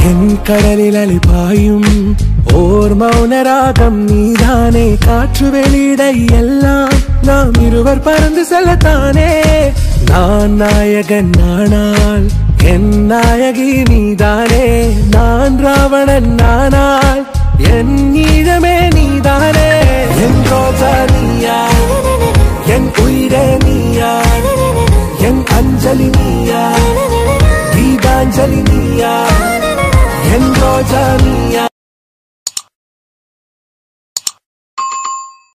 என் கடலில் அழிப்பாயும் ஓர் மௌனராகம் நீதானே காற்று வெளியிட எல்லாம் நாம் இருவர் பறந்து செல்லத்தானே நான் நாயகன் நானால் என் நாயகி நீதானே நான் ராவணன் நானால் என் ஈழமே நீதானே என் ரோஜா நீயா என் உயிரே நீயா என் அஞ்சலி நீயா தீபாஞ்சலி நீயா என் ரோஜா நீயா